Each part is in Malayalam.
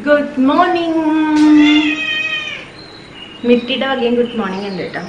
ഗുഡ് മോർണിംഗ് മിട്ടിയുടെ വകയും ഗുഡ് മോർണിംഗ് ഉണ്ട് കേട്ടോ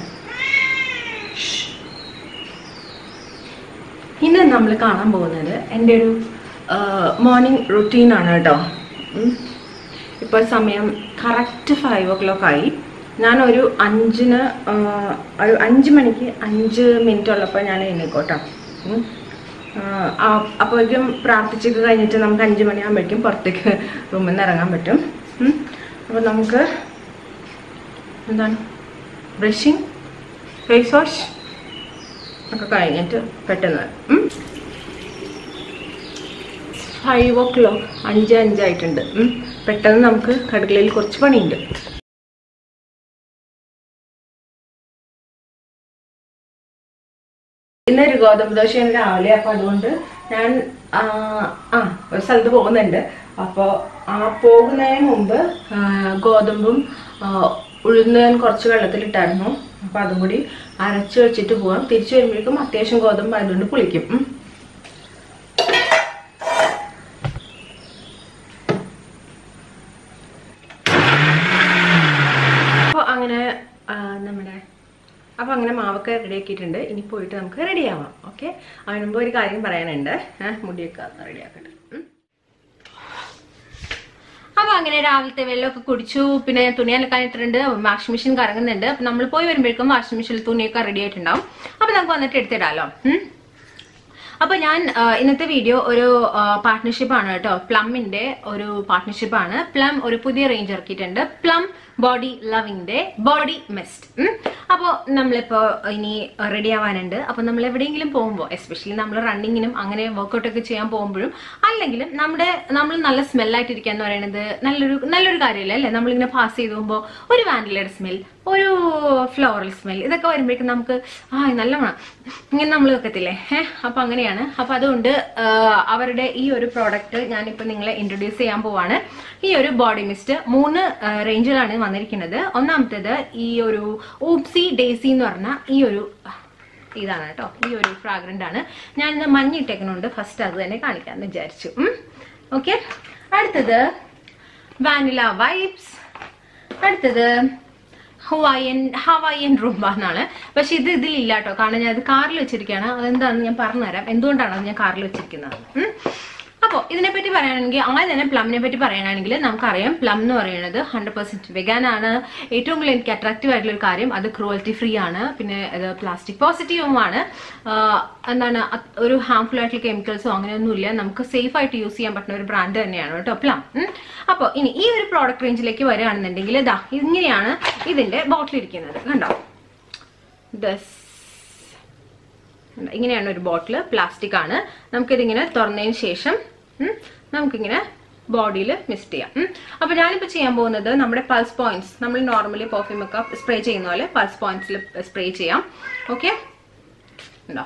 ഇന്ന് നമ്മൾ കാണാൻ പോകുന്നത് എൻ്റെ ഒരു മോർണിംഗ് റുട്ടീനാണ് കേട്ടോ ഉം. ഇപ്പോൾ സമയം കറക്റ്റ് ഫൈവ് ഓ ക്ലോക്ക് ആയി ഞാനൊരു അഞ്ചിന് ആ, ഒരു അഞ്ച് മണിക്ക് അഞ്ച് മിനിറ്റ് ഉള്ളപ്പോൾ ഞാൻ എഴുന്നേക്കോട്ടോ ഉം. ആ, ആ- അപ്പോഴേക്കും പ്രാർത്ഥിച്ചൊക്കെ കഴിഞ്ഞിട്ട് നമുക്ക് അഞ്ച് മണിയാകുമ്പോഴേക്കും പുറത്തേക്ക് റൂമിൽ നിന്ന് ഇറങ്ങാൻ പറ്റും അപ്പോൾ നമുക്ക് എന്താണ് ബ്രഷിങ് ഫേസ് വാഷ് ഒക്കെ കഴിഞ്ഞിട്ട് പെട്ടെന്ന് ഫൈവ് ഓ ക്ലോക്ക് അഞ്ച് അഞ്ചായിട്ടുണ്ട് ഉം. പെട്ടെന്ന് നമുക്ക് കടുക്കളയിൽ കുറച്ച് പണിയുണ്ട് ഇന്നൊരു ഗോതമ്പ് ദോശയാണ് രാവിലെ അപ്പൊ അതുകൊണ്ട് ഞാൻ ആ ആ, ഒരു സ്ഥലത്ത് പോകുന്നുണ്ട് അപ്പോൾ ആ പോകുന്നതിന് മുമ്പ് ആ, ഗോതമ്പും ആ, ഉഴുന്ന് ഞാൻ കുറച്ച് വെള്ളത്തിലിട്ടായിരുന്നു അപ്പൊ അതും കൂടി അരച്ച് വെച്ചിട്ട് പോവാം തിരിച്ചു വരുമ്പോഴേക്കും അത്യാവശ്യം ഗോതമ്പ് ആയതുകൊണ്ട് പുളിക്കും ഉം. അപ്പോൾ അങ്ങനെ ആ, നമ്മുടെ അപ്പോൾ അങ്ങനെ മാവൊക്കെ റെഡി ആക്കിയിട്ടുണ്ട് ഇനി പോയിട്ട് നമുക്ക് റെഡി ആവാം ഓക്കെ അതിന് മുമ്പ് ഒരു കാര്യം പറയാനുണ്ട് ഏഹ് മുടിയൊക്കെ റെഡി ആക്കട്ടെ ഉം. അപ്പൊ അങ്ങനെ രാവിലത്തെ വെള്ളമൊക്കെ കുടിച്ചു പിന്നെ തുണി അലക്കാൻ ഇട്ടിട്ടുണ്ട് വാഷിംഗ് മെഷീൻ കറങ്ങുന്നുണ്ട് അപ്പൊ നമ്മൾ പോയി വരുമ്പോഴേക്കും വാഷിംഗ് മെഷീനിൽ തുണിയൊക്കെ റെഡി ആയിട്ടുണ്ടാവും അപ്പൊ നമുക്ക് വന്നിട്ട് എടുത്തിടാലോ ഉം. അപ്പൊ ഞാൻ ആ, ഇന്നത്തെ വീഡിയോ ഒരു പാർട്ട്ണർഷിപ്പ് ആണ് കേട്ടോ പ്ലമിന്റെ ഒരു പാർട്ട്ണർഷിപ്പ് ആണ് പ്ലം ഒരു പുതിയ റേഞ്ച് ഇറക്കിയിട്ടുണ്ട് പ്ലം ബോഡി ലവിങ്ങിന്റെ ബോഡി മിസ്റ്റ് അപ്പോൾ നമ്മളിപ്പോ ഇനി റെഡി ആവാനുണ്ട് അപ്പൊ നമ്മൾ എവിടെയെങ്കിലും പോകുമ്പോൾ എസ്പെഷ്യലി നമ്മൾ റണ്ണിങ്ങിനും അങ്ങനെ വർക്കൗട്ട് ഒക്കെ ചെയ്യാൻ പോകുമ്പോഴും അല്ലെങ്കിലും നമ്മുടെ നമ്മൾ നല്ല സ്മെല്ലായിട്ടിരിക്കുക എന്ന് പറയുന്നത് നല്ലൊരു നല്ലൊരു കാര്യമല്ലേ അല്ലേ നമ്മളിങ്ങനെ പാസ് ചെയ്ത് പോകുമ്പോൾ ഒരു വാനിലയുടെ സ്മെൽ ഒരു ഫ്ലോറൽ സ്മെൽ ഇതൊക്കെ വരുമ്പോഴേക്കും നമുക്ക് ആ നല്ല മണം ഇങ്ങനെ നമ്മൾ വെക്കത്തില്ലേ ഏഹ് അപ്പൊ അങ്ങനെയാണ് അപ്പൊ അതുകൊണ്ട് ആ, അവരുടെ ഈ ഒരു പ്രോഡക്റ്റ് ഞാനിപ്പോ നിങ്ങളെ ഇൻട്രൊഡ്യൂസ് ചെയ്യാൻ പോവാണ് ഈ ഒരു ബോഡി മിസ്റ്റ് മൂന്ന് റേഞ്ചിലാണ് വന്നിരിക്കുന്നത് ഒന്നാമത്തേത് ഈ ഒരു ഊപ്സി ഡേസി എന്ന് പറഞ്ഞ ഈ ഒരു ഇതാണ് കേട്ടോ ഈ ഒരു ഫ്രാഗ്രന്റ് ആണ് ഞാൻ ഇന്ന് മഞ്ഞിട്ടേക്കണുണ്ട് ഫസ്റ്റ് അത് തന്നെ കാണിക്കാമെന്ന് വിചാരിച്ചു ഓക്കെ അടുത്തത് വാനില വൈബ്സ് അടുത്തത് ഹവായൻ ഹവായൻ റൂംബ എന്നാണ് പക്ഷെ ഇത് ഇതിലില്ല കേട്ടോ കാരണം ഞാൻ ഇത് കാറിൽ വെച്ചിരിക്കുകയാണ് അതെന്താണെന്ന് ഞാൻ പറഞ്ഞുതരാം എന്തുകൊണ്ടാണ് അത് ഞാൻ കാറിൽ വെച്ചിരിക്കുന്നത് ഉം. അപ്പോൾ ഇതിനെപ്പറ്റി പറയുകയാണെങ്കിൽ ആദ്യം തന്നെ പ്ലമിനെ പറ്റി പറയുകയാണെങ്കിൽ നമുക്കറിയാം പ്ലം എന്ന് പറയുന്നത് ഹൺഡ്രഡ് പെർസെന്റ് വെഗാൻ ആണ് ഏറ്റവും കൂടുതൽ എനിക്ക് അട്രാക്റ്റീവ് ആയിട്ടുള്ള ഒരു കാര്യം അത് ക്രൂവൽറ്റി ഫ്രീ ആണ് പിന്നെ അത് പ്ലാസ്റ്റിക് പോസിറ്റീവുമാണ് എന്താണ് അത് ഒരു ഹാംഫുൾ ആയിട്ടുള്ള കെമിക്കൽസോ അങ്ങനെയൊന്നുമില്ല നമുക്ക് സേഫ് ആയിട്ട് യൂസ് ചെയ്യാൻ പറ്റുന്ന ഒരു ബ്രാൻഡ് തന്നെയാണ് കേട്ടോ പ്ലം അപ്പോൾ ഇനി ഈ ഒരു പ്രോഡക്റ്റ് റേഞ്ചിലേക്ക് വരികയാണെന്നുണ്ടെങ്കിൽ ഇതാ ഇങ്ങനെയാണ് ഇതിന്റെ ബോട്ടിൽ ഇരിക്കുന്നത് കണ്ടോ ദസ് ഇങ്ങനെയാണ് ഒരു ബോട്ടിൽ പ്ലാസ്റ്റിക് ആണ് നമുക്കിതിങ്ങനെ തുറന്നതിന് ശേഷം ഉം, നമുക്കിങ്ങനെ ബോഡിയിൽ മിസ്റ്റ് ചെയ്യാം ഉം. അപ്പൊ ഞാനിപ്പോ ചെയ്യാൻ പോകുന്നത് നമ്മുടെ പൾസ് പോയിന്റ്സ് നമ്മൾ നോർമലി പെർഫ്യൂം ഒക്കെ സ്പ്രേ ചെയ്യുന്ന പോലെ പൾസ് പോയിന്റ്സിൽ സ്പ്രേ ചെയ്യാം ഓക്കെ ഉണ്ടോ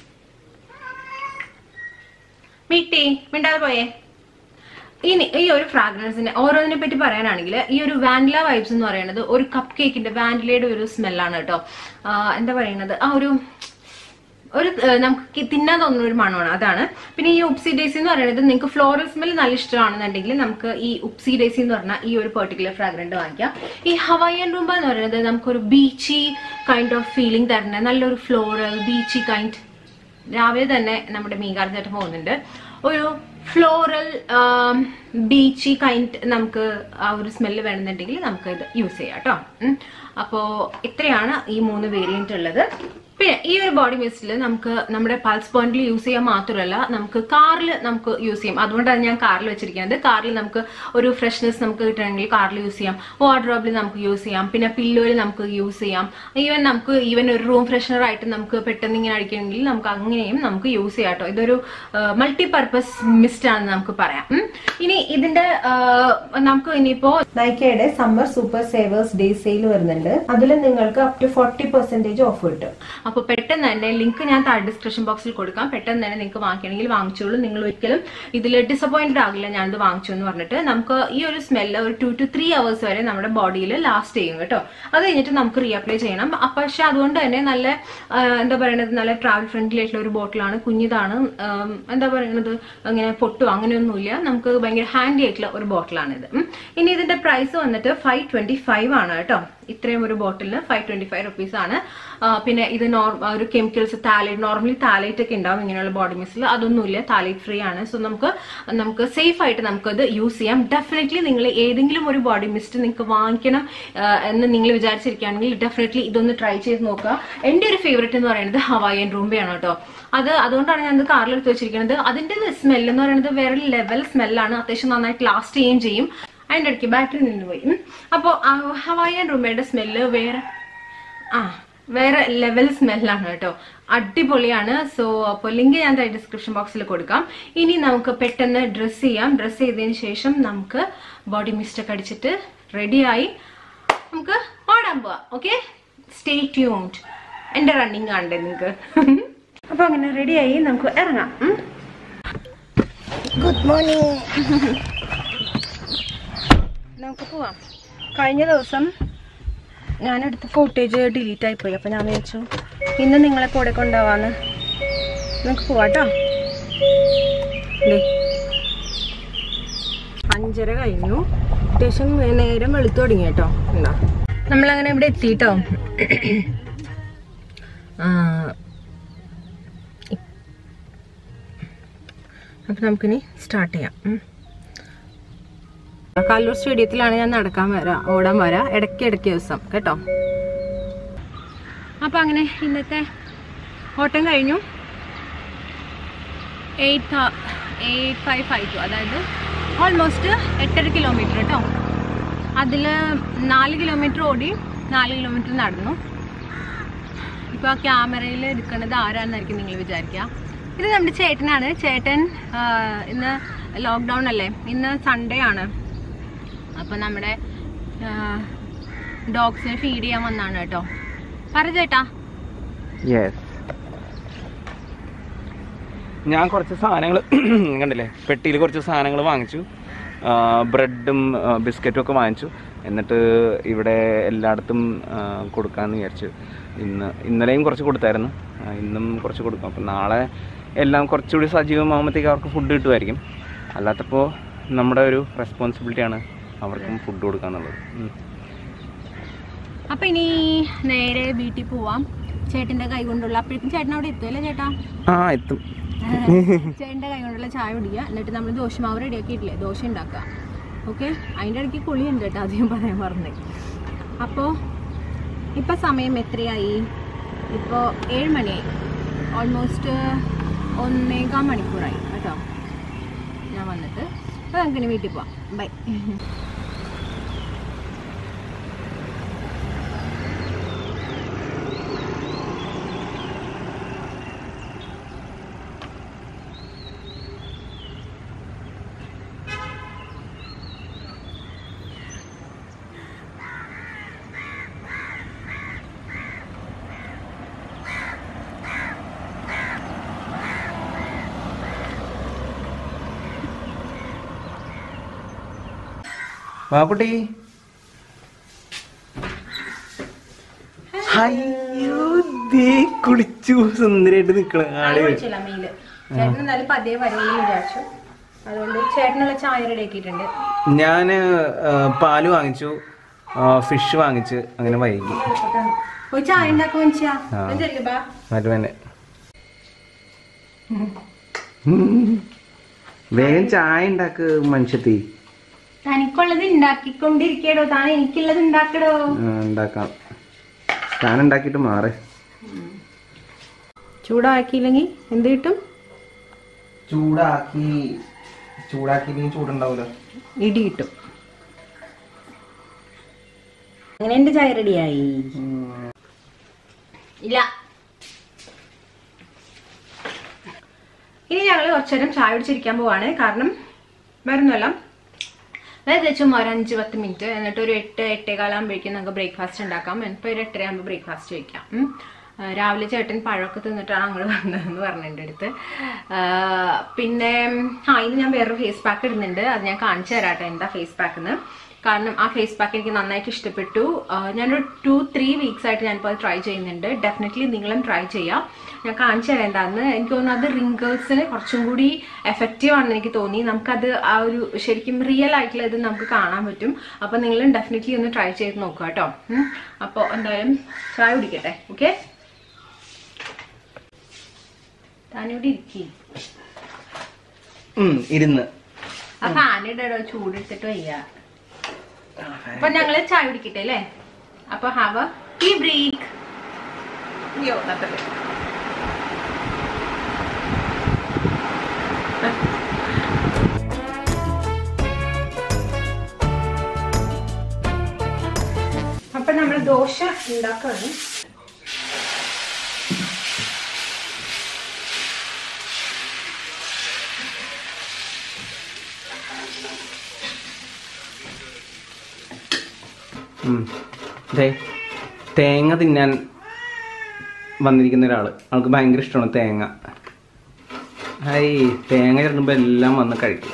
മീട്ടി മിണ്ടാതെ പോയേ ഇനി ഈ ഒരു ഫ്രാഗ്രൻസിനെ ഓരോന്നിനെ പറ്റി പറയാനാണെങ്കിൽ ഈ ഒരു വാനില വൈബ്സ് എന്ന് പറയുന്നത് ഒരു കപ്പ് കേക്കിന്റെ വാനിലയുടെ ഒരു സ്മെല്ലാണ് കേട്ടോ ആ, എന്താ പറയുന്നത് ആ ഒരു ഒരു ഏഹ്, നമുക്ക് തിന്നാൻ തോന്നുന്ന ഒരു മണമാണ് അതാണ് പിന്നെ ഈ ഉപ്സി ഡേസി എന്ന് പറയുന്നത് നിങ്ങൾക്ക് ഫ്ലോറൽ സ്മെൽ നല്ല ഇഷ്ടമാണെന്നുണ്ടെങ്കിൽ നമുക്ക് ഈ ഉപ്സി ഡേസി എന്ന് പറഞ്ഞാൽ ഈ ഒരു പെർട്ടിക്കുലർ ഫ്രാഗ്രന്റ് വാങ്ങിക്കാം ഈ ഹവായൻ റൂംബ എന്ന് പറയുന്നത് നമുക്കൊരു ബീച്ചി കൈൻഡ് ഓഫ് ഫീലിംഗ് തരുന്ന നല്ലൊരു ഫ്ലോറൽ ബീച്ചി കൈൻഡ് രാവിലെ തന്നെ നമ്മുടെ മീൻകാരൻ ചേട്ടൻ പോകുന്നുണ്ട് ഒരു ഫ്ലോറൽ ബീച്ചി കൈൻഡ് നമുക്ക് ആ ഒരു സ്മെല്ല് വേണമെന്നുണ്ടെങ്കിൽ നമുക്ക് ഇത് യൂസ് ചെയ്യാം കേട്ടോ അപ്പോൾ ഇത്രയാണ് ഈ മൂന്ന് വേരിയന്റ് ഉള്ളത് പിന്നെ ഈ ഒരു ബോഡി മിസ്റ്റിൽ നമുക്ക് നമ്മുടെ പൾസ് പോയിന്റിൽ യൂസ് ചെയ്യാൻ മാത്രമല്ല നമുക്ക് കാറിൽ നമുക്ക് യൂസ് ചെയ്യാം അതുകൊണ്ടാണ് ഞാൻ കാറിൽ വെച്ചിരിക്കുന്നത് കാറിൽ നമുക്ക് ഒരു ഫ്രഷ്നെസ് നമുക്ക് കിട്ടണമെങ്കിൽ കാറിൽ യൂസ് ചെയ്യാം വാർഡ്രോബിൽ നമുക്ക് യൂസ് ചെയ്യാം പിന്നെ പില്ലോയിൽ നമുക്ക് യൂസ് ചെയ്യാം ഈവൻ നമുക്ക് ഈവൻ ഒരു റൂം ഫ്രഷ്നർ ആയിട്ട് നമുക്ക് പെട്ടെന്ന് ഇങ്ങനെ അടിക്കണമെങ്കിൽ നമുക്ക് അങ്ങനെയും നമുക്ക് യൂസ് ചെയ്യാം കേട്ടോ ഇതൊരു മൾട്ടി പർപ്പസ് മിസ്റ്റ് ആണെന്ന് നമുക്ക് പറയാം ഉം. ഇനി ഇതിന്റെ ആ, നമുക്ക് ഇനിയിപ്പോ നൈക്കയുടെ summer super savers day sale വരുന്നുണ്ട് അതിൽ നിങ്ങൾക്ക് up to forty percentage off കിട്ടും അപ്പോൾ പെട്ടെന്ന് തന്നെ ലിങ്ക് ഞാൻ താഴെ ഡിസ്ക്രിപ്ഷൻ ബോക്സിൽ കൊടുക്കാം പെട്ടെന്ന് തന്നെ നിങ്ങൾക്ക് വാങ്ങിക്കണമെങ്കിൽ വാങ്ങിച്ചോളൂ നിങ്ങൾ ഒരിക്കലും ഇതിൽ ഡിസപ്പോയിന്റഡ് ആകില്ല ഞാനിത് വാങ്ങിച്ചു എന്ന് പറഞ്ഞിട്ട് നമുക്ക് ഈ ഒരു സ്മെല്ല് ഒരു ടു ടു ത്രീ അവേഴ്സ് വരെ നമ്മുടെ ബോഡിയിൽ ലാസ്റ്റ് ചെയ്യും കേട്ടോ അത് കഴിഞ്ഞിട്ട് നമുക്ക് റീഅപ്ലൈ ചെയ്യണം അപ്പൊ പക്ഷെ അതുകൊണ്ട് തന്നെ നല്ല ആ, എന്താ പറയുന്നത് നല്ല ട്രാവൽ ഫ്രണ്ട്ലി ആയിട്ടുള്ള ഒരു ബോട്ടിലാണ് കുഞ്ഞിതാണ് ആം, എന്താ പറയുന്നത് അങ്ങനെ പൊട്ടോ അങ്ങനെയൊന്നുമില്ല നമുക്ക് ഭയങ്കര ഹാൻഡി ആയിട്ടുള്ള ഒരു ബോട്ടിലാണിത് ഉം. ഇനി ഇതിന്റെ പ്രൈസ് വന്നിട്ട് ഫൈവ് ട്വന്റി ഫൈവ് ആണ് കേട്ടോ ഇത്രയും ഒരു ബോട്ടിലിന് ഫൈവ് ട്വന്റി ഫൈവ് റുപ്പീസ് ആണ് ആ, പിന്നെ ഇത് നോർ ഒരു കെമിക്കൽസ് താലൈറ്റ് നോർമലി താലൈറ്റ് ഒക്കെ ഉണ്ടാവും ഇങ്ങനെയുള്ള ബോഡി മിസ്റ്റിൽ അതൊന്നുമില്ല താലൈറ്റ് ഫ്രീ ആണ് സോ നമുക്ക് നമുക്ക് സേഫ് ആയിട്ട് നമുക്കത് യൂസ് ചെയ്യാം ഡെഫിനറ്റ്ലി നിങ്ങൾ ഏതെങ്കിലും ഒരു ബോഡി മിസ്റ്റ് നിങ്ങൾക്ക് വാങ്ങിക്കണം ആ, എന്ന് നിങ്ങൾ വിചാരിച്ചിരിക്കുകയാണെങ്കിൽ ഡെഫിനറ്റ്ലി ഇതൊന്ന് ട്രൈ ചെയ്ത് നോക്കുക എൻ്റെ ഒരു ഫേവറേറ്റ് എന്ന് പറയുന്നത് ഹവായൻ റൂംബയാണ് കേട്ടോ അത് അതുകൊണ്ടാണ് ഞാൻ ഇത് കാറിൽ എടുത്ത് വെച്ചിരിക്കുന്നത് അതിന്റെ സ്മെൽ എന്ന് പറയുന്നത് വേറെ ലെവൽ സ്മെല്ലാണ് അത്യാവശ്യം നന്നായിട്ട് ലാസ്റ്റ് ചെയ്യുകയും ചെയ്യും അതിൻ്റെ ഇടയ്ക്ക് ബാറ്ററി നിന്ന് പോയി ഉം. അപ്പോൾ ഹവായൻ റൂമയുടെ സ്മെല്ല് വേറെ ആ വേറെ ലെവൽ സ്മെല്ലാണ് കേട്ടോ അടിപൊളിയാണ് സോ അപ്പോൾ ലിങ്ക് ഞാൻ ഡിസ്ക്രിപ്ഷൻ ബോക്സിൽ കൊടുക്കാം ഇനി നമുക്ക് പെട്ടെന്ന് ഡ്രസ്സ് ചെയ്യാം ഡ്രസ്സ് ചെയ്തതിന് ശേഷം നമുക്ക് ബോഡി മിസ്റ്റ് ഒക്കെ അടിച്ചിട്ട് റെഡിയായി നമുക്ക് ഓടാൻ പോവാം ഓക്കെ സ്റ്റേ ട്യൂൺഡ് എൻ്റെ റണ്ണിങ് കാണണ്ടേ നിങ്ങൾക്ക് അപ്പോൾ അങ്ങനെ റെഡിയായി നമുക്ക് ഇറങ്ങാം ഉം. ഗുഡ് മോർണിംഗ് നമുക്ക് പോവാം കഴിഞ്ഞ ദിവസം ഞാനെടുത്ത ഫോട്ടേജ് ഡിലീറ്റ് ആയിപ്പോയി അപ്പം ഞാൻ വിചാരിച്ചു ഇന്ന് നിങ്ങളെ കൂടെ കൊണ്ടുപോവാന്ന് നമുക്ക് പോവാട്ടോ ദേ. അഞ്ചര കഴിഞ്ഞു അത്യാവശ്യം നേരം വെളുത്തു തുടങ്ങി കേട്ടോ എന്താ നമ്മളങ്ങനെ ഇവിടെ എത്തിട്ടോ ആ, അപ്പം നമുക്കിനി സ്റ്റാർട്ട് ചെയ്യാം ഉം. കല്ലൂർ സ്റ്റേഡിയത്തിലാണ് ഞാൻ നടക്കാൻ വരാ ഓടാൻ വരാ ഇടയ്ക്ക് ഇടയ്ക്ക് ദിവസം കേട്ടോ അപ്പം അങ്ങനെ ഇന്നത്തെ ഓട്ടം കഴിഞ്ഞു eight eight five five two അതായത് ഓൾമോസ്റ്റ് എട്ടര കിലോമീറ്റർ കേട്ടോ അതിൽ നാല് കിലോമീറ്റർ ഓടി നാല് കിലോമീറ്റർ നടന്നു ഇപ്പോൾ ആ ക്യാമറയിൽ എടുക്കുന്നത് ആരാന്നായിരിക്കും നിങ്ങൾ വിചാരിക്കുക ഇത് നമ്മുടെ ചേട്ടനാണ് ചേട്ടൻ ആ, ഇന്ന് ലോക്ക്ഡൗൺ അല്ലേ ഇന്ന് സൺഡേ ആണ് അപ്പം നമ്മുടെ ഡോഗ്സിനെ ഫീഡ് ചെയ്യാൻ വന്നാണ് കേട്ടോ പറ ചേട്ടാ യെസ് ഞാൻ കുറച്ച് സാധനങ്ങൾ കണ്ടില്ലേ പെട്ടിയിൽ കുറച്ച് സാധനങ്ങൾ വാങ്ങിച്ചു ബ്രെഡും ബിസ്ക്കറ്റും ഒക്കെ വാങ്ങിച്ചു എന്നിട്ട് ഇവിടെ എല്ലായിടത്തും ആ, കൊടുക്കാമെന്ന് വിചാരിച്ചു ഇന്ന് ഇന്നലെയും കുറച്ച് കൊടുത്തായിരുന്നു ആ, ഇന്നും കുറച്ച് കൊടുക്കും അപ്പം നാളെ എല്ലാം കുറച്ചുകൂടി സജീവമാകുമ്പോഴത്തേക്ക് അവർക്ക് ഫുഡ് കിട്ടുമായിരിക്കും അല്ലാത്തപ്പോൾ നമ്മുടെ ഒരു റെസ്പോൺസിബിലിറ്റിയാണ് അവർക്കും ഫുഡ് കൊടുക്കുക എന്നുള്ളത് ഉം. അപ്പൊ ഇനി നേരെ വീട്ടിൽ പോവാം ചേട്ടന്റെ കൈ കൊണ്ടുള്ള അപ്പോഴേക്കും ചേട്ടൻ അവിടെ എത്തുമല്ലേ ചേട്ടാ ആ എത്തും ചേട്ടൻ്റെ കൈ കൊണ്ടുള്ള ചായ കുടിക്കുക എന്നിട്ട് നമ്മൾ ദോശമാവ് റെഡിയാക്കിയിട്ടില്ലേ ദോശ ഉണ്ടാക്കുക ഓക്കെ അതിൻ്റെ ഇടയ്ക്ക് കുളിയുണ്ട് കേട്ടോ അധികം പറയാൻ പറഞ്ഞേ അപ്പോൾ ഇപ്പം സമയം എത്രയായി ഇപ്പോൾ ഏഴ് മണിയായി ഓൾമോസ്റ്റ് ഒന്നേകാൽ മണിക്കൂറായി കേട്ടോ ഞാൻ വന്നിട്ട് അപ്പോൾ നമുക്കിനി വീട്ടിൽ പോവാം ബൈ വാക്കുട്ടി അയ്യോ ദേ കുളിച്ചു സുന്ദരായിട്ട് നിക്കണ ആള് വിളിച്ചില്ല മെയില് ചേട്ടൻ എന്നാലും പതിയെ വരുമെന്ന് വിചാരിച്ചു അതുകൊണ്ട് ചേട്ടനുള്ള ചായ റെഡിയാക്കിയിട്ടുണ്ട് ഞാന് ആ, പാല് വാങ്ങിച്ചു ഫിഷ് വാങ്ങിച്ച് അങ്ങനെ വൈകി ഒരു ചായ ഉണ്ടാക്കാൻ മനുഷ്യ ആ. ബാ അത് തന്നെ വേഗം ചായ ഉണ്ടാക്ക് മനുഷ്യത്തി തനിക്കുള്ളത് ഉണ്ടാക്കിക്കൊണ്ടിരിക്കടോ താൻ എനിക്കുള്ളത് ഉണ്ടാക്കടോ ആ, ഉണ്ടാക്കാം താൻ ഉണ്ടാക്കിയിട്ട് മാറ് ചൂടാക്കിയില്ലെങ്കിൽ എന്ത് കിട്ടും ചൂടാക്കി ചൂടാക്കി ചൂടുണ്ടാവൂല ഇടി കിട്ടും അങ്ങനെ എന്റെ ചായ റെഡിയായി ഇല്ല ഇനി ഞങ്ങൾ കുറച്ചുനേരം ചായ കുടിച്ചിരിക്കാൻ പോവാണ് കാരണം വരുന്നല്ല അതായത് ചുമ്മാ ഒരു അഞ്ച് പത്ത് മിനിറ്റ് എന്നിട്ട് ഒരു എട്ട് എട്ടേകാലാകുമ്പോഴേക്കും നമുക്ക് ബ്രേക്ക്ഫാസ്റ്റ് ഉണ്ടാക്കാം ഇപ്പോൾ ഒരു എട്ടര ആകുമ്പോൾ ബ്രേക്ക്ഫാസ്റ്റ് കഴിക്കാം ഉം. ആ, രാവിലെ ചേട്ടൻ പഴമൊക്കെ തിന്നിട്ടാണ് അങ്ങോട്ട് വന്നതെന്ന് പറഞ്ഞു എൻ്റെ അടുത്ത് ആ, പിന്നെ ആ ഇന്ന് ഞാൻ വേറൊരു ഫേസ് പാക്ക് ഇടുന്നുണ്ട് അത് ഞാൻ കാണിച്ചു തരാട്ടെ എന്താ ഫേസ് പാക്ക് എന്ന് കാരണം ആ ഫേസ് പാക്ക് എനിക്ക് നന്നായിട്ട് ഇഷ്ടപ്പെട്ടു ആ, ഞാനൊരു ടു ത്രീ വീക്സ് ആയിട്ട് ഞാനിപ്പോൾ അത് ട്രൈ ചെയ്യുന്നുണ്ട് ഡെഫിനറ്റ്ലി നിങ്ങളും ട്രൈ ചെയ്യാം ഞാൻ കാണിച്ചു തരാം എന്താന്ന് എനിക്ക് തോന്നുന്നു അത് റിങ്കിൾസിന് കുറച്ചും കൂടി എഫക്റ്റീവ് ആണെന്ന് എനിക്ക് തോന്നി നമുക്കത് ആ ഒരു ശരിക്കും റിയൽ ആയിട്ടുള്ള ഇത് നമുക്ക് കാണാൻ പറ്റും അപ്പോൾ നിങ്ങളും ഡെഫിനറ്റ്ലി ഒന്ന് ട്രൈ ചെയ്ത് നോക്കുക കേട്ടോ അപ്പോൾ എന്തായാലും ചായ കുടിക്കട്ടെ ഓക്കെ താനിവിടെ ഇരിക്കി ഉം, ഇരുന്ന് ആ ഫാനിടോ ചൂടെടുത്തിട്ട് വയ്യ അപ്പൊ ഞങ്ങള് ചായ കുടിക്കട്ടെ അല്ലേ അപ്പൊ ഹാവ് ടീ ബ്രേക്ക് അയ്യോ നട്ടല്ലേ അപ്പൊ നമ്മൾ ദോശ ഉണ്ടാക്കാണ് ഉം. ദേ, തേങ്ങ തിന്നാൻ വന്നിരിക്കുന്ന ഒരാള് അവൾക്ക് ഭയങ്കര ഇഷ്ടമാണ് തേങ്ങ ഹൈ തേങ്ങ ചേർക്കുമ്പോ എല്ലാം വന്ന് കഴിക്കും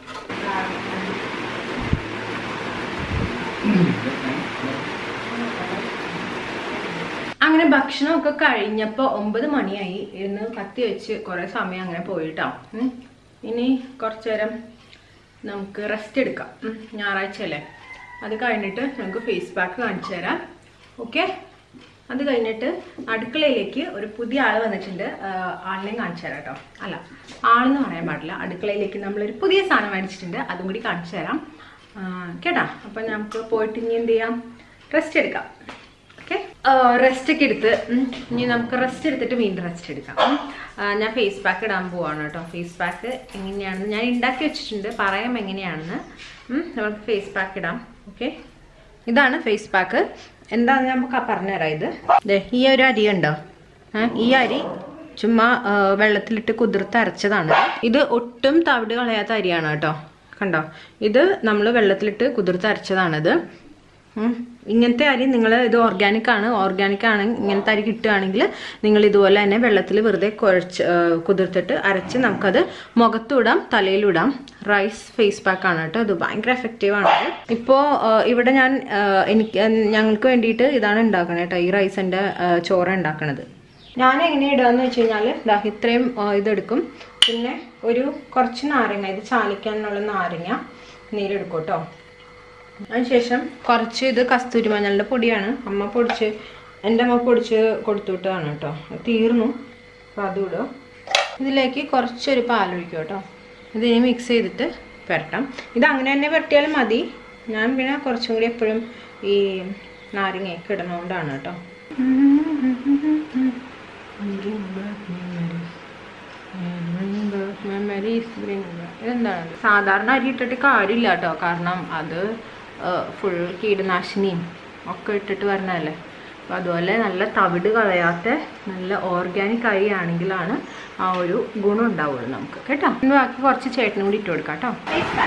അങ്ങനെ ഭക്ഷണമൊക്കെ കഴിഞ്ഞപ്പോ ഒമ്പത് മണിയായി ഇരുന്ന് കത്തി വെച്ച് കുറെ സമയം അങ്ങനെ പോയിട്ടോ ഉം. ഇനി കുറച്ചു നേരം നമുക്ക് റെസ്റ്റ് എടുക്കാം ഉം. ഞായറാഴ്ച അല്ലേ അത് കഴിഞ്ഞിട്ട് നമുക്ക് ഫേസ് പാക്ക് കാണിച്ചു തരാം ഓക്കെ അത് കഴിഞ്ഞിട്ട് അടുക്കളയിലേക്ക് ഒരു പുതിയ ആൾ വന്നിട്ടുണ്ട് ആഹ് ആളിനെയും കാണിച്ചു തരാം കേട്ടോ അല്ല ആളെന്ന് പറയാൻ പാടില്ല അടുക്കളയിലേക്ക് നമ്മളൊരു പുതിയ സാധനം മേടിച്ചിട്ടുണ്ട് അതും കൂടി കാണിച്ചു തരാം ആഹ് കേട്ടാ അപ്പം നമുക്ക് പോയിട്ട് ഇനി എന്ത് ചെയ്യാം റെസ്റ്റ് എടുക്കാം ഓക്കെ റെസ്റ്റ് ഒക്കെ എടുത്ത് ഉം, ഇനി നമുക്ക് റെസ്റ്റ് എടുത്തിട്ട് വീണ്ടും റെസ്റ്റ് എടുക്കാം ഉം. ആ, ഞാൻ ഫേസ് പാക്ക് ഇടാൻ പോവാണ് കേട്ടോ ഫേസ് പാക്ക് എങ്ങനെയാണെന്ന് ഞാൻ ഉണ്ടാക്കി വെച്ചിട്ടുണ്ട് പറയാം എങ്ങനെയാണെന്ന് ഉം, നമുക്ക് ഫേസ് പാക്ക് ഇടാം ഓക്കെ ഇതാണ് ഫേസ് പാക്ക് എന്താന്ന് നമുക്ക് പറഞ്ഞുതരാം ഇത് ദേ, ഈ ഒരു അരി ഉണ്ടോ ആ, ഈ അരി ചുമ്മാ ആ, വെള്ളത്തിലിട്ട് കുതിർത്ത് അരച്ചതാണ് ഇത് ഒട്ടും തവിട് കളയാത്ത അരിയാണ് കേട്ടോ കണ്ടോ ഇത് നമ്മൾ വെള്ളത്തിലിട്ട് കുതിർത്ത് അരച്ചതാണിത് ഉം. ഇങ്ങനത്തെ അരി നിങ്ങൾ ഇത് ഓർഗാനിക് ആണ് ഓർഗാനിക് ആണ് ഇങ്ങനത്തെ അരി കിട്ടുകയാണെങ്കിൽ നിങ്ങൾ ഇതുപോലെ തന്നെ വെള്ളത്തിൽ വെറുതെ കുഴച്ച് ആ, കുതിർത്തിട്ട് അരച്ച് നമുക്കത് മുഖത്തുവിടാം തലയിലിടാം റൈസ് ഫേസ് പാക്ക് ആണ് കേട്ടോ ഇത് ഭയങ്കര എഫക്റ്റീവ് ആണ് ഇപ്പോൾ ഇവിടെ ഞാൻ ആ, എനിക്ക് ഞങ്ങൾക്ക് വേണ്ടിയിട്ട് ഇതാണ് ഉണ്ടാക്കണത് കേട്ടോ ഈ റൈസിൻ്റെ ചോറ് ഉണ്ടാക്കണത് ഞാൻ എങ്ങനെ ഇടാന്ന് വെച്ച് കഴിഞ്ഞാൽ ദാ ഇത്രയും ആ, ഇതെടുക്കും പിന്നെ ഒരു കുറച്ച് നാരങ്ങ ഇത് ചാലിക്കാനുള്ള നാരങ്ങ നീരെടുക്കും കേട്ടോ അതിനുശേഷം കുറച്ച് ഇത് കസ്തൂരി മഞ്ഞളുടെ പൊടിയാണ് അമ്മ പൊടിച്ച് എൻ്റെ അമ്മ പൊടിച്ച് കൊടുത്തുവിട്ടതാണ് കേട്ടോ അത് തീർന്നു അപ്പോൾ അതും ഇടും ഇതിലേക്ക് കുറച്ചൊരു പാലൊഴിക്കും കേട്ടോ ഇതിനി മിക്സ് ചെയ്തിട്ട് പുരട്ടാം ഇത് അങ്ങനെ തന്നെ പുരട്ടിയാലും മതി ഞാൻ പിന്നെ കുറച്ചും കൂടി എപ്പോഴും ഈ നാരങ്ങയൊക്കെ ഇടുന്നതുകൊണ്ടാണ് കേട്ടോ മെമ്മറീസ് ഇതെന്താണ് സാധാരണ അരി ഇട്ടിട്ട് കാര്യമില്ല കേട്ടോ കാരണം അത് ഫുൾ കീടനാശിനിയും ഒക്കെ ഇട്ടിട്ട് വരണതല്ലേ അപ്പം അതുപോലെ നല്ല തവിട് കളയാത്ത നല്ല ഓർഗാനിക് അരി ആണെങ്കിലാണ് ആ ഒരു ഗുണം ഉണ്ടാവുള്ളൂ നമുക്ക് കേട്ടോ ഇനി ബാക്കി കുറച്ച് ചേട്ടനും കൂടി ഇട്ട് കൊടുക്കാം കേട്ടോ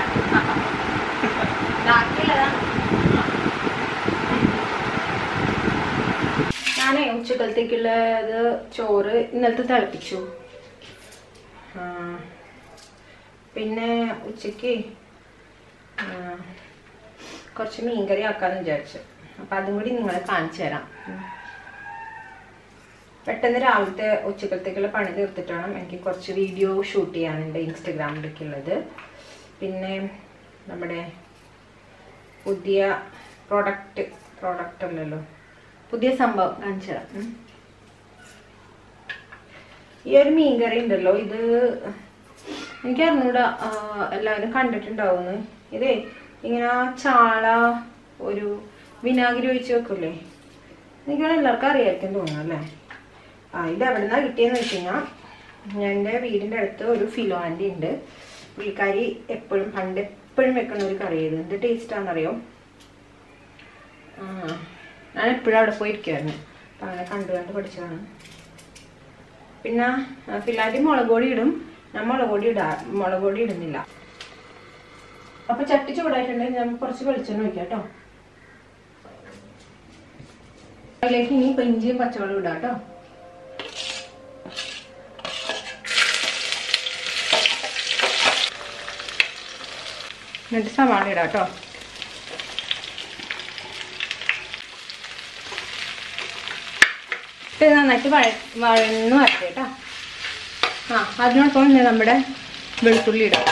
ഞാൻ ഉച്ചക്കലത്തേക്കുള്ളത് ചോറ് ഇന്നലത്തെ തിളപ്പിച്ചു ആ, പിന്നെ ഉച്ചക്ക് ആ, കുറച്ച് മീൻകറി ആക്കാന്ന് വിചാരിച്ചു അപ്പം അതും കൂടി നിങ്ങളെ കാണിച്ചു തരാം ഉം. പെട്ടെന്ന് രാവിലത്തെ ഉച്ചക്കലത്തേക്കുള്ള പണി തീർത്തിട്ട് വേണം എനിക്ക് കുറച്ച് വീഡിയോ ഷൂട്ട് ചെയ്യാനുണ്ട് ഇൻസ്റ്റഗ്രാമിലേക്ക് ഉള്ളത് പിന്നെ നമ്മുടെ പുതിയ പ്രൊഡക്റ്റ് പ്രോഡക്റ്റ് അല്ലല്ലോ പുതിയ സംഭവം കാണിച്ചു തരാം ഉം. ഈ ഒരു മീൻകറി ഉണ്ടല്ലോ ഇത് എനിക്ക് അറിഞ്ഞൂടാ ആ, എല്ലാവരും കണ്ടിട്ടുണ്ടാവുന്നു ഇതേ ഇങ്ങനെ ആ ചാള ഒരു വിനാഗിരി ഒഴിച്ച് വെക്കൂലേ എനിക്ക് എല്ലാവർക്കും അറിയായിരിക്കും തോന്നുന്നു അല്ലേ ആ ഇത് എവിടെ നിന്നാണ് കിട്ടിയെന്ന് വെച്ച് കഴിഞ്ഞാൽ എൻ്റെ വീടിൻ്റെ അടുത്ത് ഒരു ഫിലോ ആൻറ്റി ഉണ്ട് പുള്ളിക്കാരി എപ്പോഴും പണ്ട് എപ്പോഴും വെക്കുന്ന ഒരു കറി ഇത് എന്ത് ടേസ്റ്റാണെന്നറിയോ ആ ഞാൻ എപ്പോഴും അവിടെ പോയിരിക്കുമായിരുന്നു അപ്പം അങ്ങനെ കണ്ടു കണ്ട് പഠിച്ചതാണ് പിന്നെ ആ, ഫിലാൻറ്റി മുളക് പൊടി ഇടും ഞാൻ മുളക് പൊടി ഇടാ മുളക് പൊടി ഇടുന്നില്ല അപ്പൊ ചട്ടി ചൂടായിട്ടുണ്ടെങ്കിൽ ഞാൻ കുറച്ച് വെളിച്ചെണ്ണ ഒഴിക്കാം കേട്ടോ അതിലേക്ക് ഇനി ഇപ്പൊ ഇഞ്ചിയും പച്ചവെള്ളം ഇടാം കേട്ടോ എന്നിട്ട് സവാള ഇടാം കേട്ടോ ഇത് നന്നായിട്ട് വഴ വഴന്ന് വരട്ടെ കേട്ടോ ആ അതിനോടൊപ്പം തന്നെ നമ്മുടെ വെളുത്തുള്ളി ഇടാം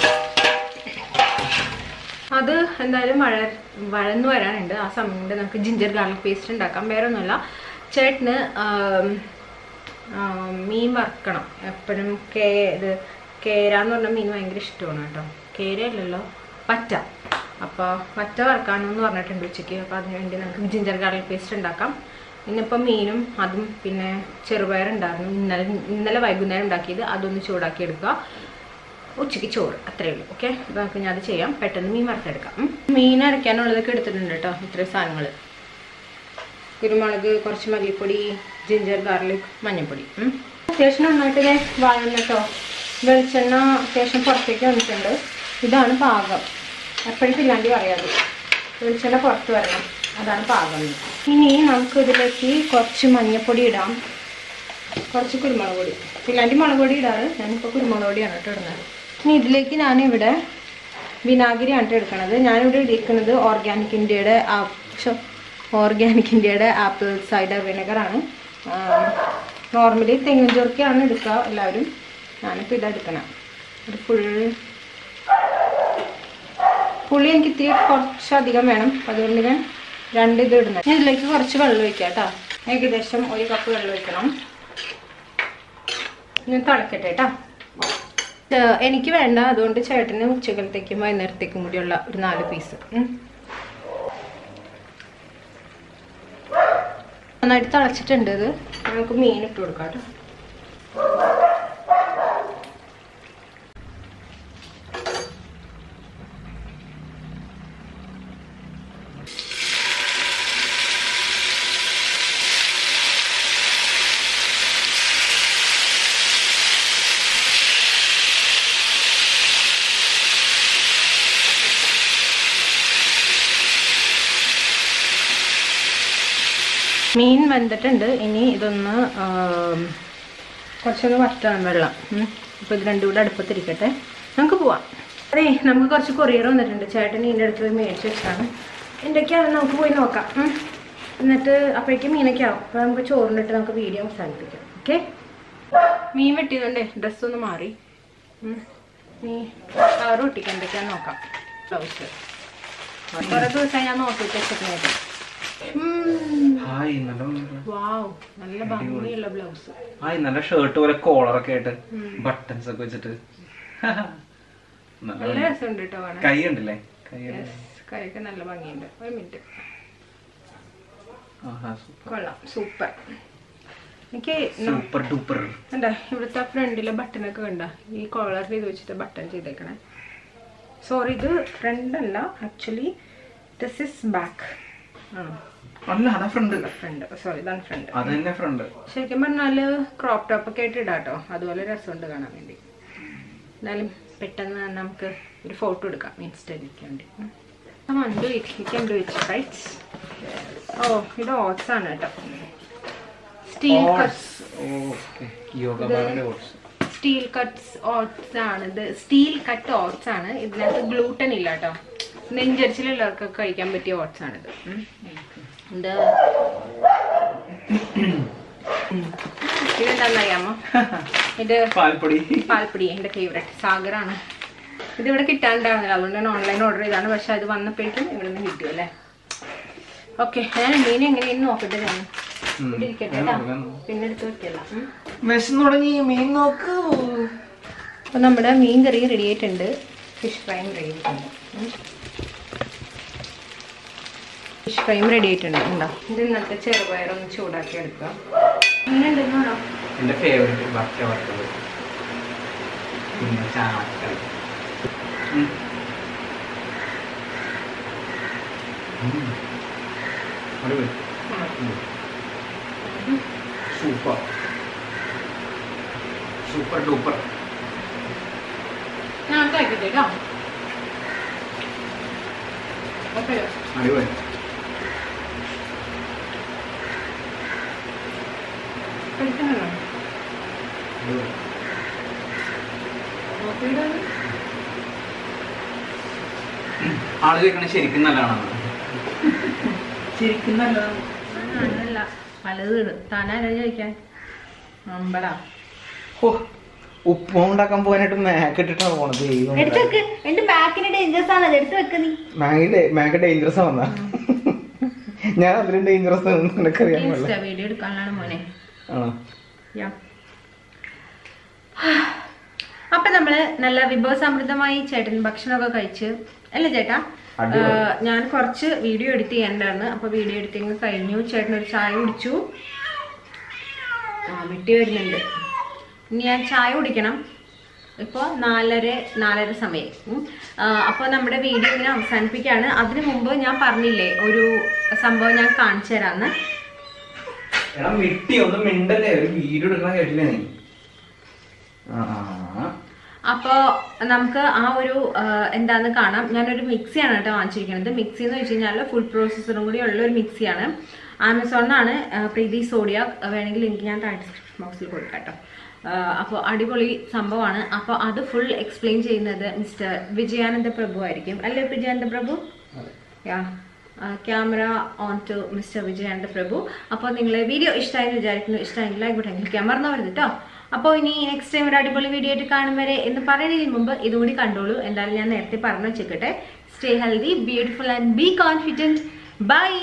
അത് എന്തായാലും വഴ വഴന്ന് വരാനുണ്ട് ആ സമയം കൊണ്ട് നമുക്ക് ജിഞ്ചർ ഗാർലിക് പേസ്റ്റ് ഉണ്ടാക്കാം വേറെ ഒന്നുമല്ല ചേട്ടന് ആം, ആം, മീൻ വറക്കണം എപ്പോഴും കേ ഇത് കേര എന്ന് പറഞ്ഞ മീൻ ഭയങ്കര ഇഷ്ടമാണ് കേട്ടോ കേരയല്ലല്ലോ പറ്റ അപ്പോൾ പറ്റ വറക്കാനെന്ന് പറഞ്ഞിട്ടുണ്ട് ഉച്ചയ്ക്ക് അപ്പോൾ അതിന് വേണ്ടി നമുക്ക് ജിഞ്ചർ ഗാർലിക് പേസ്റ്റ് ഉണ്ടാക്കാം ഇന്നിപ്പം മീനും അതും പിന്നെ ചെറുപയറുണ്ടായിരുന്നു ഇന്നലെ ഇന്നലെ വൈകുന്നേരം ഉണ്ടാക്കിയത് അതൊന്ന് ചൂടാക്കി എടുക്കുക ഉച്ചയ്ക്ക് ചോറ് അത്രയേ ഉള്ളൂ ഓക്കെ അപ്പോൾ നമുക്ക് ഞാൻ അത് ചെയ്യാം പെട്ടെന്ന് മീൻ വറുത്തെടുക്കാം ഉം. മീൻ അരയ്ക്കാനുള്ളതൊക്കെ എടുത്തിട്ടുണ്ട് കേട്ടോ ഇത്രയും സാധനങ്ങൾ കുരുമുളക് കുറച്ച് മല്ലിപ്പൊടി ജിഞ്ചർ ഗാർലിക് മഞ്ഞൾപ്പൊടി ഉം. അത്യാവശ്യം നന്നായിട്ട് ഇതേ വഴന്ന് കേട്ടോ വെളിച്ചെണ്ണ അത്യാവശ്യം പുറത്തേക്ക് വന്നിട്ടുണ്ട് ഇതാണ് പാകം എപ്പോഴും പിള്ളാണ്ടി പറയാതെ വെളിച്ചെണ്ണ പുറത്ത് വരണം അതാണ് പാകം ഇനി നമുക്ക് ഇതിലേക്ക് കുറച്ച് മഞ്ഞൾപ്പൊടി ഇടാം കുറച്ച് കുരുമുളക് പൊടി പിള്ളാണ്ടി മുളക് പൊടി ഇടാറ് ഞാനിപ്പോൾ കുരുമുളക് പൊടിയാണ് കേട്ടോ ഇടുന്നത് ഇനി ഇതിലേക്ക് ഞാനിവിടെ വിനാഗിരിയാണ് കേട്ടോ എടുക്കണത് ഞാനിവിടെ എടുക്കുന്നത് ഓർഗാനിക് ഇന്ത്യയുടെ ഓർഗാനിക് ഇന്ത്യയുടെ ആപ്പിൾ സൈഡർ വിനെഗറാണ് നോർമലി തെങ്ങിൻ ചോർക്കയാണ് എടുക്കുക എല്ലാവരും ഞാനിപ്പോൾ ഇതാ എടുക്കണം ഒരു ഫുൾ പുളി എനിക്ക് ഇത്തിരി കുറച്ചധികം വേണം അതുകൊണ്ട് ഞാൻ രണ്ട് ഇത് ഇടുന്നത് ഞാൻ ഇതിലേക്ക് കുറച്ച് വെള്ളം ഒഴിക്കാം കേട്ടോ ഏകദേശം ഒരു കപ്പ് വെള്ളം ഒഴിക്കണം ഞാൻ തിളക്കട്ടെ കേട്ടോ ഏഹ് എനിക്ക് വേണ്ട അതുകൊണ്ട് ചേട്ടന് ഉച്ചക്കലത്തേക്കും വൈകുന്നേരത്തേക്കും കൂടിയുള്ള ഒരു നാല് പീസ് നന്നായിട്ട് തിളച്ചിട്ടുണ്ട് ഇത് നമുക്ക് മീൻ ഇട്ട് കൊടുക്കാം കേട്ടോ മീൻ വെന്തിട്ടുണ്ട് ഇനി ഇതൊന്ന് ആം, കുറച്ചൊന്ന് വറ്റണം വെള്ളം ഉം. അപ്പോൾ ഇത് രണ്ടും കൂടെ അടുപ്പത്തിരിക്കട്ടെ നമുക്ക് പോവാം അതെ നമുക്ക് കുറച്ച് കൊറിയർ വന്നിട്ടുണ്ട് ചേട്ടൻ ഇതിൻ്റെ അടുത്ത് പോയി മേടിച്ച് വെച്ചാണ് എന്തൊക്കെയാണ് നമുക്ക് പോയി നോക്കാം ഉം. എന്നിട്ട് അപ്പോഴേക്കും മീനൊക്കെ ആവും അപ്പോൾ നമുക്ക് ചോറിനിട്ട് നമുക്ക് വീഡിയോ അവസാനിപ്പിക്കാം ഓക്കെ മീൻ വെട്ടിയതുകൊണ്ടേ ഡ്രസ്സൊന്ന് മാറി ഉം. നീ കളർ ഒട്ടിക്കാൻ എന്തൊക്കെയാന്ന് നോക്കാം ബ്ലൗസ് കുറേ ദിവസമായി ഞാൻ നോക്കിയിട്ട് വെച്ചിട്ടുണ്ടായിരുന്നു ഉം. ഹായ് നല്ല വാവ് നല്ല ഭംഗിയുള്ള ബ്ലൗസ് ഹായ് നല്ല ഷർട്ട് പോലെ കോളറൊക്കെ ആയിട്ട് ബട്ടൺസ് ഒക്കെ വെച്ചിട്ട് നല്ല നല്ല രസമുണ്ട് കേട്ടോ കാണാൻ കൈ ഉണ്ടല്ലേ കൈ Yes, കൈയൊക്കെ നല്ല ഭംഗിയുണ്ട് ഒരു മിനിറ്റ് ആഹാ സൂപ്പർ കൊള്ളാം സൂപ്പർ എനിക്ക് ന- സൂപ്പർ ഡൂപ്പർ കണ്ടാ ഇവിടുത്തെ ഫ്രണ്ടിലെ ബട്ടണൊക്കെ കണ്ട ഈ കോളർ ചെയ്ത് വെച്ചിട്ട് ബട്ടൺ ചെയ്തേക്കണേ സോറി ഇത് ഫ്രണ്ട് അല്ല ആക്ച്വലി ദിസ് ഇസ് ബാക്ക് ആണോ അല്ല അതാ ഫ്രണ്ട് ഫ്രണ്ട് സോറി ഇതാണ് ഫ്രണ്ട് അത് തന്നെ ഫ്രണ്ട് ശരിക്കും പറഞ്ഞാല് ക്രോപ്പ് ടോപ്പ് ഒക്കെ ആയിട്ട് ഇടാട്ടോ അതുപോലെ രസമുണ്ട് കാണാൻ വേണ്ടി എന്നാലും പെട്ടെന്ന് തന്നെ നമുക്ക് ഒരു ഫോട്ടോ എടുക്കാം ഇൻസ്റ്റയിലേക്ക് വേണ്ടി റൈറ്റ് ഓ ഇത് ഓട്സ് ആണ് കേട്ടോ സ്റ്റീൽ കട്ട്സ് ഓക്കെ യോഗ ബാറിന്റെ ഓട്സ് സ്റ്റീൽ കട്ട്സ് ഓട്സ് ആണ് ഇത് സ്റ്റീൽ കട്ട് ഓട്സ് ആണ് ഇതിനകത്ത് ഗ്ലൂട്ടൻ ഇല്ല കേട്ടോ നെഞ്ചരിച്ചിലുള്ളവർക്കൊക്കെ കഴിക്കാൻ പറ്റിയ ഓട്സ് ആണിത് ഉം. ഇത് ഇതെന്താണെന്നറിയാമോ ഇത് പാൽപ്പൊടി പാൽപ്പൊടി എൻ്റെ ഫേവറേറ്റ് സാഗറാണ് ഇത് ഇവിടെ കിട്ടാണ്ടായിരുന്നില്ല അതുകൊണ്ട് ഞാൻ ഓൺലൈൻ ഓർഡർ ചെയ്താണ് പക്ഷെ അത് വന്നപ്പോഴേക്കും ഇവിടെ നിന്ന് കിട്ടി അല്ലേ ഓക്കെ ഞാൻ മീൻ എങ്ങനെയെന്ന് നോക്കട്ടെ ഞാൻ ഉം. ഇവിടെ ഇരിക്കട്ടെ ഞാൻ കേട്ടോ നോക്കാം. പിന്നെ എടുത്ത് വെക്കല്ല ഉം. വിശന്ന് തുടങ്ങി മീൻ നോക്കൂ അപ്പൊ നമ്മുടെ മീൻ കറി റെഡി ആയിട്ടുണ്ട് ഫിഷ് ഫ്രൈയും റെഡി ആയിട്ടുണ്ട് ഫിഷ് ഫ്രൈയും റെഡി ആയിട്ടുണ്ട് ഉണ്ടോ ഇത് ഇന്നത്തെ ചെറുപയറൊന്ന് ചൂടാക്കി എടുക്കുക മീനുണ്ടെന്നോ എന്റെ ഫേവറേറ്റ് വറ്റ വറുത്തത് പിന്നെ ചാക്കറി ഉം. ഉം. അടിപൊളി. ഉം. സൂപ്പർ സൂപ്പർ ഡൂപ്പർ ഞാൻ കഴിക്കട്ടെ കേട്ടോ ഓക്കെ അടിപൊളി കഴിക്കണല്ലോ അടിപൊളി നോക്കിയിടാൻ ആള് ചോദിക്കണ ശരിക്കും നല്ലതാണോ ശരിക്കും നല്ലതാണ് അങ്ങനല്ല പലത് ഇടും താനാരാ ചോദിക്കാൻ അമ്പടാ ഓ ഉപ്പും ഉണ്ടാക്കാൻ പോകാനായിട്ട് മാക്ക് ഇട്ടിട്ടാണ് പോണത് ദൈവം എടുത്ത് വെക്ക് എന്റെ ബാക്കിന് ഡേഞ്ചേഴ്സ് ആണ് അത് എടുത്ത് വെക്ക് നീ മാഗിന്റെ മാഗ് ഡേഞ്ചറസ് വന്നാ ഞാൻ അതിലും ഡേഞ്ചറസ് നിനക്കറിയാൻ ഇൻസ്റ്റ പാടില്ല വീഡിയോ എടുക്കാനാണ് മോനെ ആണോ യാ. അപ്പൊ നമ്മള് നല്ല വിഭവസമൃദ്ധമായി ചേട്ടൻ ഭക്ഷണമൊക്കെ കഴിച്ച് അല്ലേ ചേട്ടാ അടിപൊളി. ആ, ഞാൻ കുറച്ച് വീഡിയോ എഡിറ്റ് ചെയ്യണ്ടായിരുന്നു അപ്പൊ വീഡിയോ എഡിറ്റിംഗ് കഴിഞ്ഞു ചേട്ടൻ ഒരു ചായ കുടിച്ചു ആ വിട്ടി വരുന്നുണ്ട് ഇനി ഞാൻ ചായ കുടിക്കണം ഇപ്പോൾ നാലര നാലര സമയം ഉം. ആ, അപ്പോൾ നമ്മുടെ വീഡിയോ ഇങ്ങനെ അവസാനിപ്പിക്കുകയാണ് അതിനു മുമ്പ് ഞാൻ പറഞ്ഞില്ലേ ഒരു സംഭവം ഞാൻ കാണിച്ചു തരാമെന്ന് എടാ മിട്ടി ഒന്നും മിണ്ടല്ലേ ഒരു വീഡിയോ എടുക്കണ കേട്ടില്ലേ നീ ആ ആ. അപ്പോൾ നമുക്ക് ആ ഒരു ആ, എന്താന്ന് കാണാം ഞാനൊരു മിക്സിയാണ് കേട്ടോ വാങ്ങിച്ചിരിക്കുന്നത് മിക്സി എന്ന് വെച്ച് കഴിഞ്ഞാൽ ഫുൾ പ്രോസസ്സറും കൂടി ഉള്ള ഒരു മിക്സിയാണ് ആമസോണിനാണ് പ്രീതി സോഡിയ വേണമെങ്കിൽ ലിങ്ക് ഞാൻ താഴെ ഡിസ്ക്രിപ്ഷൻ ബോക്സിൽ കൊടുക്കാം കേട്ടോ അപ്പോൾ അടിപൊളി സംഭവമാണ് അപ്പോൾ അത് ഫുൾ എക്സ്പ്ലെയിൻ ചെയ്യുന്നത് മിസ്റ്റർ വിജയാനന്ദ പ്രഭു ആയിരിക്കും അല്ലേ Vijayananda Prabhu yeah camera on to mister Vijayananda Prabhu അപ്പോൾ നിങ്ങൾ വീഡിയോ ഇഷ്ടമായെന്ന് വിചാരിക്കുന്നു ഇഷ്ടമെങ്കിൽ ലൈക്ക് ബട്ടൺ ക്ലിക്ക് മറന്നവരുത് കേട്ടോ അപ്പോൾ ഇനി നെക്സ്റ്റ് ടൈം ഒരു അടിപൊളി വീഡിയോ ആയിട്ട് കാണും വരെ എന്ന് പറയുന്നതിന് മുമ്പ് ഇതും കൂടി കണ്ടോളൂ എന്തായാലും ഞാൻ നേരത്തെ പറഞ്ഞു വെച്ചേക്കട്ടെ stay healthy beautiful and be confident bye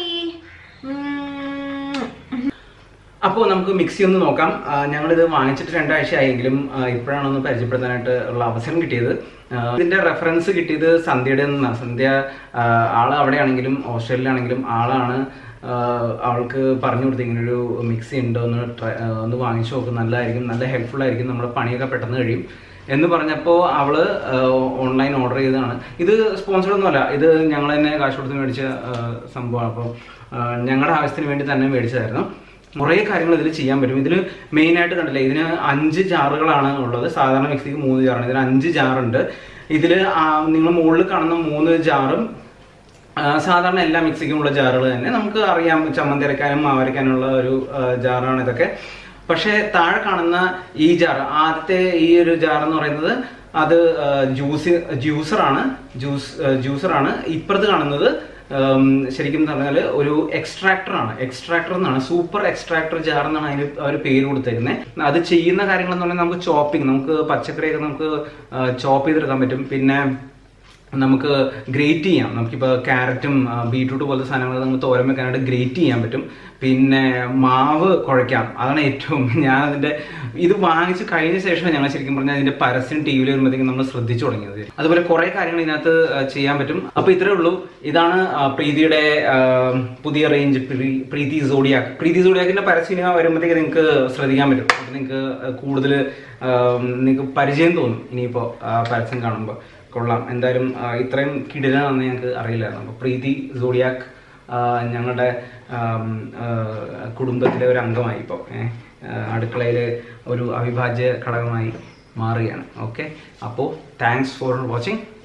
അപ്പോൾ നമുക്ക് മിക്സി ഒന്ന് നോക്കാം ആ, ഞങ്ങളിത് വാങ്ങിച്ചിട്ട് രണ്ടാഴ്ച ആയെങ്കിലും ആ, ഇപ്പോഴാണ് ഒന്ന് പരിചയപ്പെടുത്താനായിട്ട് ഉള്ള അവസരം കിട്ടിയത് ആ, ഇതിന്റെ റെഫറൻസ് കിട്ടിയത് സന്ധ്യയുടെ നിന്നാണ് സന്ധ്യ ആ, ആള് അവിടെയാണെങ്കിലും ഓസ്ട്രേലിയയിലാണെങ്കിലും ആളാണ് ആ, അവൾക്ക് പറഞ്ഞു കൊടുത്ത് ഇങ്ങനൊരു മിക്സി ഉണ്ട് ഒന്ന് ട്രൈ ആ, ഒന്ന് വാങ്ങിച്ചു നോക്കും നല്ലതായിരിക്കും നല്ല ഹെൽപ്ഫുൾ ആയിരിക്കും നമ്മുടെ പണിയൊക്കെ പെട്ടെന്ന് കഴിയും എന്ന് പറഞ്ഞപ്പോൾ അവള് ഓൺലൈൻ ഓർഡർ ചെയ്തതാണ് ഇത് സ്പോൺസർഡ് ഒന്നുമല്ല ഇത് ഞങ്ങൾ തന്നെ കാശ് കൊടുത്ത് മേടിച്ച ആ, സംഭവമാണ് അപ്പോൾ ഞങ്ങളുടെ ആവശ്യത്തിന് വേണ്ടി തന്നെ മേടിച്ചതായിരുന്നു കുറേ കാര്യങ്ങൾ ഇതിൽ ചെയ്യാൻ പറ്റും ഇതിൽ മെയിൻ ആയിട്ട് കണ്ടില്ലേ ഇതിന് അഞ്ച് ജാറുകളാണ് ഉള്ളത് സാധാരണ മിക്സിക്ക് മൂന്ന് ജാറാണ് ഇതിന് അഞ്ച് ജാറുണ്ട് ഇതിൽ നിങ്ങൾ മുകളിൽ കാണുന്ന മൂന്ന് ജാറും ആ, സാധാരണ എല്ലാ മിക്സിക്കും ഉള്ള ജാറുകൾ തന്നെ നമുക്ക് അറിയാം ചമ്മന്തി അരക്കാനും മാവരക്കാനുള്ള ഒരു ആ, ജാറാണ് ഇതൊക്കെ പക്ഷേ താഴെ കാണുന്ന ഈ ജാർ ആദ്യത്തെ ഈ ഒരു ജാർ എന്ന് പറയുന്നത് അത് ആ, ജ്യൂസ് ജ്യൂസറാണ് ജ്യൂസ് ആ, ജ്യൂസറാണ് ഇപ്പുറത്ത് കാണുന്നത് ഉം, ശരിക്കും പറഞ്ഞാൽ ഒരു എക്സ്ട്രാക്ടർ ആണ് എക്സ്ട്രാക്ടർ എന്നാണ് സൂപ്പർ എക്സ്ട്രാക്ടർ ജാർ എന്നാണ് അതിന് അവർ പേര് കൊടുത്തിരുന്നത് അത് ചെയ്യുന്ന കാര്യങ്ങൾ എന്ന് പറഞ്ഞാൽ നമുക്ക് ചോപ്പിംഗ് നമുക്ക് പച്ചക്കറിയൊക്കെ നമുക്ക് ചോപ്പ് ചെയ്തെടുക്കാൻ പറ്റും പിന്നെ നമുക്ക് ഗ്രേറ്റ് ചെയ്യാം നമുക്കിപ്പോൾ ക്യാരറ്റും ബീട്രൂട്ട് പോലത്തെ സാധനങ്ങൾ നമുക്ക് തോരൻ വെക്കാനായിട്ട് ഗ്രേറ്റ് ചെയ്യാൻ പറ്റും പിന്നെ മാവ് കുഴയ്ക്കാം അതാണ് ഏറ്റവും ഞാൻ അതിന്റെ ഇത് വാങ്ങിച്ച് കഴിഞ്ഞ ശേഷം ഞങ്ങൾ ശരിക്കും പറഞ്ഞാൽ അതിന്റെ പരസ്യം ടി വിയിൽ വരുമ്പോഴത്തേക്കും നമ്മൾ ശ്രദ്ധിച്ചു തുടങ്ങിയത് അതുപോലെ കുറെ കാര്യങ്ങൾ ഇതിനകത്ത് ആ, ചെയ്യാൻ പറ്റും അപ്പൊ ഇത്രേ ഉള്ളൂ ഇതാണ് ആ, പ്രീതിയുടെ ആ, പുതിയ റേഞ്ച് പ്രീതി സോഡിയാക്ക് പ്രീതി സോഡിയാക്കിന്റെ പരസ്യം ഇനി വരുമ്പോഴത്തേക്ക് നിങ്ങൾക്ക് ശ്രദ്ധിക്കാൻ പറ്റും അപ്പൊ നിങ്ങൾക്ക് കൂടുതൽ നിങ്ങൾക്ക് പരിചയം തോന്നും ഇനിയിപ്പോ ആ, പരസ്യം കാണുമ്പോൾ കൊള്ളാം എന്തായാലും ആ, ഇത്രയും കിടിലാണെന്ന് ഞങ്ങൾക്ക് അറിയില്ലായിരുന്നു അപ്പോൾ പ്രീതി സോഡിയാക്ക് ആ, ഞങ്ങളുടെ ആം, ആ, കുടുംബത്തിലെ ഒരു അംഗമായി ഇപ്പോൾ അടുക്കളയിൽ ഒരു അവിഭാജ്യ ഘടകമായി മാറുകയാണ് ഓക്കെ അപ്പോൾ താങ്ക്സ് ഫോർ വാച്ചിങ്